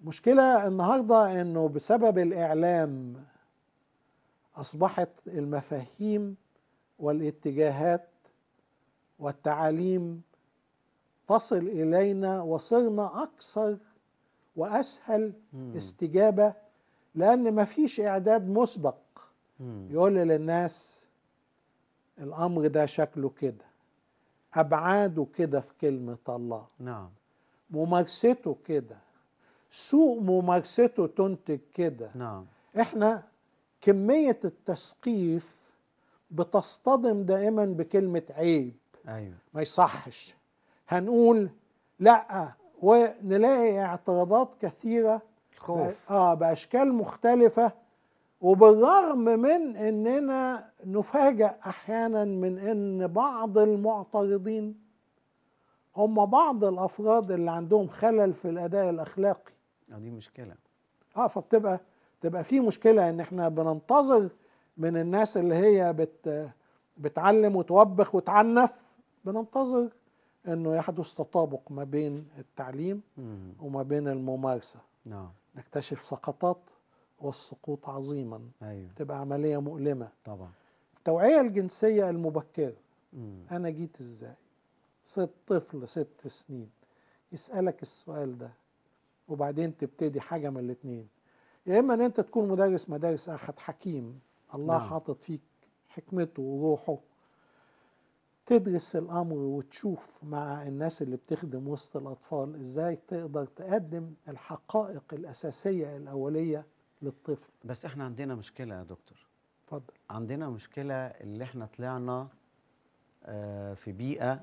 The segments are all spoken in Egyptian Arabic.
مشكلة النهاردة انه بسبب الاعلام اصبحت المفاهيم والاتجاهات والتعاليم تصل الينا وصرنا اكثر واسهل مم. استجابة لان مفيش اعداد مسبق مم. يقول للناس الامر ده شكله كده ابعاده كده في كلمة الله نعم ممارسته كده سوء ممارسته تنتج كده نعم احنا كمية التثقيف بتصطدم دائما بكلمة عيب ايوه ما يصحش هنقول لا ونلاقي اعتراضات كثيرة خوف اه باشكال مختلفة وبالرغم من اننا نفاجأ احيانا من ان بعض المعترضين هم بعض الافراد اللي عندهم خلل في الاداء الاخلاقي آه، دي مشكله اه فبتبقى تبقى في مشكله ان احنا بننتظر من الناس اللي هي بت بتعلم وتوبخ وتعنف بننتظر انه يحدث تطابق ما بين التعليم مم. وما بين الممارسه نعم نكتشف سقطات والسقوط عظيما ايوه تبقى عمليه مؤلمه طبعا التوعيه الجنسيه المبكره مم. انا جيت ازاي ست طفل ست سنين يسالك السؤال ده وبعدين تبتدي حاجه من الاتنين يا اما ان انت تكون مدرس مدارس احد حكيم الله نعم. حاطط فيك حكمته وروحه تدرس الامر وتشوف مع الناس اللي بتخدم وسط الاطفال ازاي تقدر تقدم الحقائق الاساسيه الاوليه للطفل بس احنا عندنا مشكله يا دكتور اتفضل عندنا مشكله اللي احنا طلعنا آه، في بيئه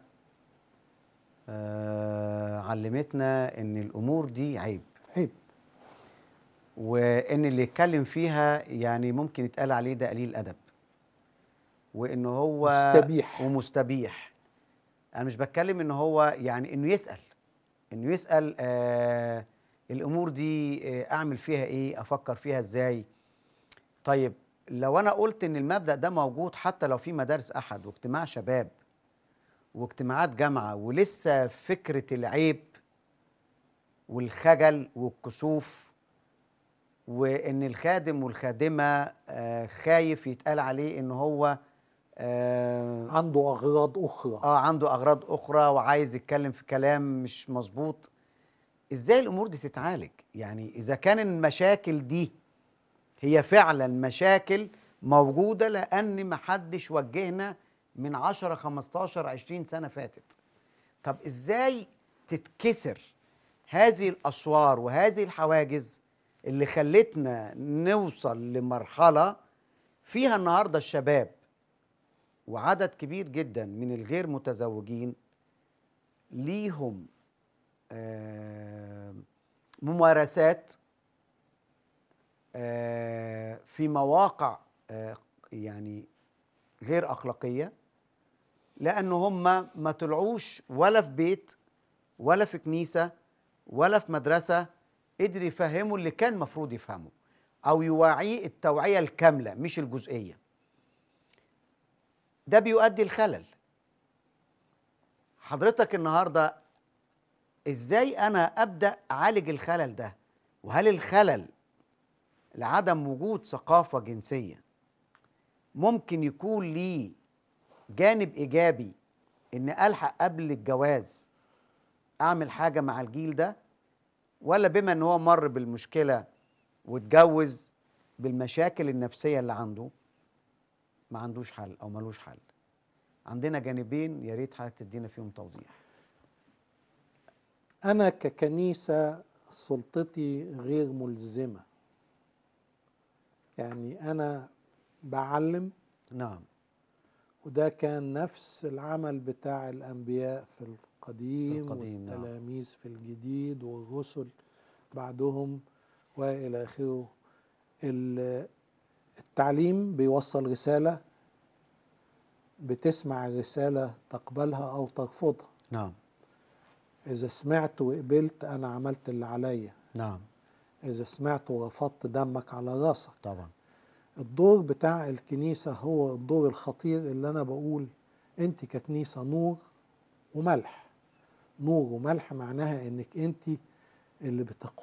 آه، علمتنا ان الامور دي عيب عيب وان اللي يتكلم فيها يعني ممكن يتقال عليه ده قليل ادب وان هو مستبيح. ومستبيح انا مش بتكلم ان هو يعني انه يسال انه يسال آه الامور دي آه اعمل فيها ايه افكر فيها ازاي طيب لو انا قلت ان المبدا ده موجود حتى لو في مدارس احد واجتماع شباب واجتماعات جامعه ولسه فكره العيب والخجل والكسوف وان الخادم والخادمه آه، خايف يتقال عليه ان هو آه، عنده اغراض اخرى اه عنده اغراض اخرى وعايز يتكلم في كلام مش مظبوط ازاي الامور دي تتعالج يعني اذا كان المشاكل دي هي فعلا مشاكل موجوده لان محدش وجهنا من 10 15 20 سنه فاتت طب ازاي تتكسر هذه الاسوار وهذه الحواجز اللي خلتنا نوصل لمرحله فيها النهارده الشباب وعدد كبير جدا من الغير متزوجين ليهم آه، ممارسات آه، في مواقع آه، يعني غير اخلاقيه لان هم ما طلعوش ولا في بيت ولا في كنيسه ولا في مدرسه قدر يفهموا اللي كان مفروض يفهمه او يوعيه التوعيه الكامله مش الجزئيه ده بيؤدي الخلل حضرتك النهارده ازاي انا ابدا اعالج الخلل ده وهل الخلل لعدم وجود ثقافه جنسيه ممكن يكون ليه جانب ايجابي ان الحق قبل الجواز اعمل حاجه مع الجيل ده ولا بما ان هو مر بالمشكله واتجوز بالمشاكل النفسيه اللي عنده ما عندوش حل او ملوش حل عندنا جانبين يا ريت حضرتك تدينا فيهم توضيح أنا ككنيسة سلطتي غير ملزمة يعني أنا بعلم نعم وده كان نفس العمل بتاع الأنبياء في القديم, في القديم، نعم. والتلاميذ في الجديد والرسل بعدهم وإلى آخره ال- التعليم بيوصل رسالة بتسمع الرسالة تقبلها أو ترفضها نعم إذا سمعت وقبلت أنا عملت اللي عليا نعم إذا سمعت ورفضت دمك على راسك طبعا الدور بتاع الكنيسة هو الدور الخطير اللي أنا بقول أنت ككنيسة نور وملح نور وملح معناها إنك أنت اللي بتقود